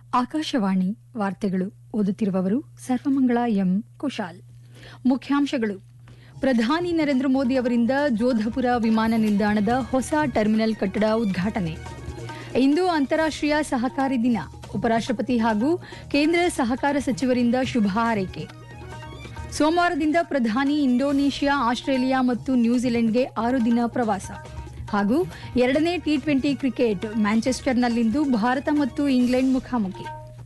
ಆಕಾಶವಾಣಿ ವಾರ್ತೆಗಳು ಓದುತ್ತಿರುವವರು ಸರ್ವಮಂಗಳ ಎಂ ಕುಶಾಲ್ ಮುಖ್ಯಾಂಶಗಳು ಪ್ರಧಾನಿ ನರೇಂದ್ರ ಮೋದಿ ಅವರಿಂದ ಜೋಧಪುರ ವಿಮಾನ ನಿಲ್ದಾಣದ ಹೊಸ ಟರ್ಮಿನಲ್ ಕಟ್ಟಡ ಉದ್ಘಾಟನೆ ಇಂದು ಅಂತಾರಾಷ್ಟ್ರೀಯ ಸಹಕಾರಿ ದಿನ ಉಪರಾಷ್ಟ್ರಪತಿ ಹಾಗೂ ಕೇಂದ್ರ ಸಹಕಾರ ಸಚಿವರಿಂದ ಶುಭ ಹಾರೈಕೆ ಸೋಮವಾರದಿಂದ ಪ್ರಧಾನಿ ಇಂಡೋನೇಷ್ಯಾ ಆಸ್ಟ್ರೇಲಿಯಾ ಮತ್ತು ನ್ಯೂಜಿಲೆಂಡ್ಗೆ ಆರು ದಿನ ಪ್ರವಾಸ ಹಾಗೂ ಎರಡನೇ ಟಿ ಟ್ವೆಂಟಿ ಕ್ರಿಕೆಟ್ ಮ್ಯಾಂಚೆಸ್ಟರ್ನಲ್ಲಿಂದು ಭಾರತ ಮತ್ತು ಇಂಗ್ಲೆಂಡ್ ಮುಖಾಮುಖಿ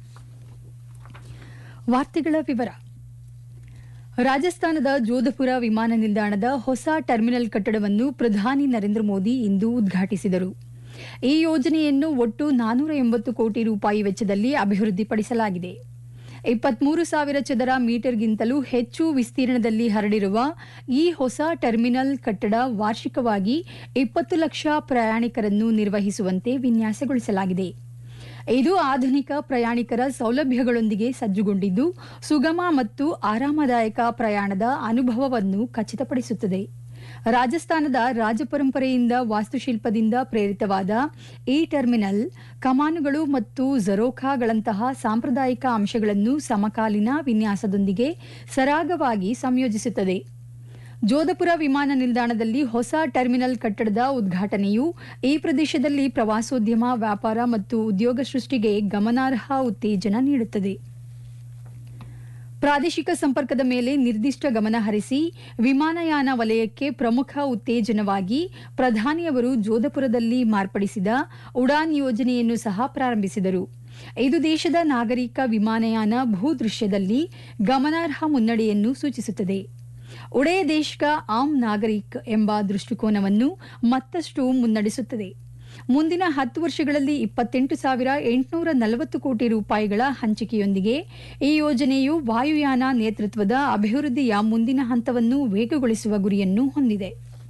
ವಾರ್ತೆಗಳ ವಿವರ ರಾಜಸ್ಥಾನದ ಜೋಧಪುರ ವಿಮಾನ ನಿಲ್ದಾಣದ ಹೊಸ ಟರ್ಮಿನಲ್ ಕಟ್ಟಡವನ್ನು ಪ್ರಧಾನಿ ನರೇಂದ್ರ ಮೋದಿ ಇಂದು ಉದ್ಘಾಟಿಸಿದರು ಈ ಯೋಜನೆಯನ್ನು ಒಟ್ಟು ನಾನೂರ ಎಂಬತ್ತು ಕೋಟಿ ರೂಪಾಯಿ ವೆಚ್ಚದಲ್ಲಿ ಅಭಿವೃದ್ಧಿಪಡಿಸಲಾಗಿದೆ ಇಪ್ಪತ್ಮೂರು ಸಾವಿರ ಚದರ ಮೀಟರ್ಗಿಂತಲೂ ಹೆಚ್ಚು ವಿಸ್ತೀರ್ಣದಲ್ಲಿ ಹರಡಿರುವ ಈ ಹೊಸ ಟರ್ಮಿನಲ್ ಕಟ್ಟಡ ವಾರ್ಷಿಕವಾಗಿ ಇಪ್ಪತ್ತು ಲಕ್ಷ ಪ್ರಯಾಣಿಕರನ್ನು ನಿರ್ವಹಿಸುವಂತೆ ವಿನ್ಯಾಸಗೊಳಿಸಲಾಗಿದೆ ಇದು ಆಧುನಿಕ ಪ್ರಯಾಣಿಕರ ಸೌಲಭ್ಯಗಳೊಂದಿಗೆ ಸಜ್ಜುಗೊಂಡಿದ್ದು ಸುಗಮ ಮತ್ತು ಆರಾಮದಾಯಕ ಪ್ರಯಾಣದ ಅನುಭವವನ್ನು ಖಚಿತಪಡಿಸುತ್ತದೆ ರಾಜಸ್ಥಾನದ ರಾಜಪರಂಪರೆಯಿಂದ ವಾಸ್ತುಶಿಲ್ಪದಿಂದ ಪ್ರೇರಿತವಾದ ಈ ಟರ್ಮಿನಲ್ ಕಮಾನುಗಳು ಮತ್ತು ಜರೋಖಾಗಳಂತಹ ಸಾಂಪ್ರದಾಯಿಕ ಅಂಶಗಳನ್ನು ಸಮಕಾಲೀನ ವಿನ್ಯಾಸದೊಂದಿಗೆ ಸರಾಗವಾಗಿ ಸಂಯೋಜಿಸುತ್ತದೆ ಜೋಧಪುರ ವಿಮಾನ ನಿಲ್ದಾಣದಲ್ಲಿ ಹೊಸ ಟರ್ಮಿನಲ್ ಕಟ್ಟಡದ ಉದ್ಘಾಟನೆಯು ಈ ಪ್ರದೇಶದಲ್ಲಿ ಪ್ರವಾಸೋದ್ಯಮ ವ್ಯಾಪಾರ ಮತ್ತು ಉದ್ಯೋಗ ಸೃಷ್ಟಿಗೆ ಗಮನಾರ್ಹ ಉತ್ತೇಜನ ನೀಡುತ್ತದೆ ಪ್ರಾದೇಶಿಕ ಸಂಪರ್ಕದ ಮೇಲೆ ನಿರ್ದಿಷ್ಟ ಗಮನ ಹರಿಸಿ ವಿಮಾನಯಾನ ವಲಯಕ್ಕೆ ಪ್ರಮುಖ ಉತ್ತೇಜನವಾಗಿ ಪ್ರಧಾನಿಯವರು ಜೋಧಪುರದಲ್ಲಿ ಮಾರ್ಪಡಿಸಿದ ಉಡಾನ್ ಯೋಜನೆಯನ್ನು ಸಹ ಪ್ರಾರಂಭಿಸಿದರು ಇದು ದೇಶದ ನಾಗರಿಕ ವಿಮಾನಯಾನ ಭೂದೃಶ್ಯದಲ್ಲಿ ಗಮನಾರ್ಹ ಮುನ್ನಡೆಯನ್ನು ಸೂಚಿಸುತ್ತದೆ ಉಡೇ ದೇಶ್ ಕಾ ಆಮ್ ನಾಗರಿಕ್ ಎಂಬ ದೃಷ್ಟಿಕೋನವನ್ನು ಮತ್ತಷ್ಟು ಮುನ್ನಡೆಸುತ್ತದೆ ಮುಂದಿನ ಹತ್ತು ವರ್ಷಗಳಲ್ಲಿ ಇಪ್ಪತ್ತೆಂಟು ಸಾವಿರ ಎಂಟುನೂರ ನಲವತ್ತು ಕೋಟಿ ರೂಪಾಯಿಗಳ ಹಂಚಿಕೆಯೊಂದಿಗೆ ಈ ಯೋಜನೆಯು ವಾಯುಯಾನ ನೇತೃತ್ವದ ಅಭಿವೃದ್ಧಿಯ ಮುಂದಿನ ಹಂತವನ್ನು ವೇಗಗೊಳಿಸುವ ಗುರಿಯನ್ನು ಹೊಂದಿದೆ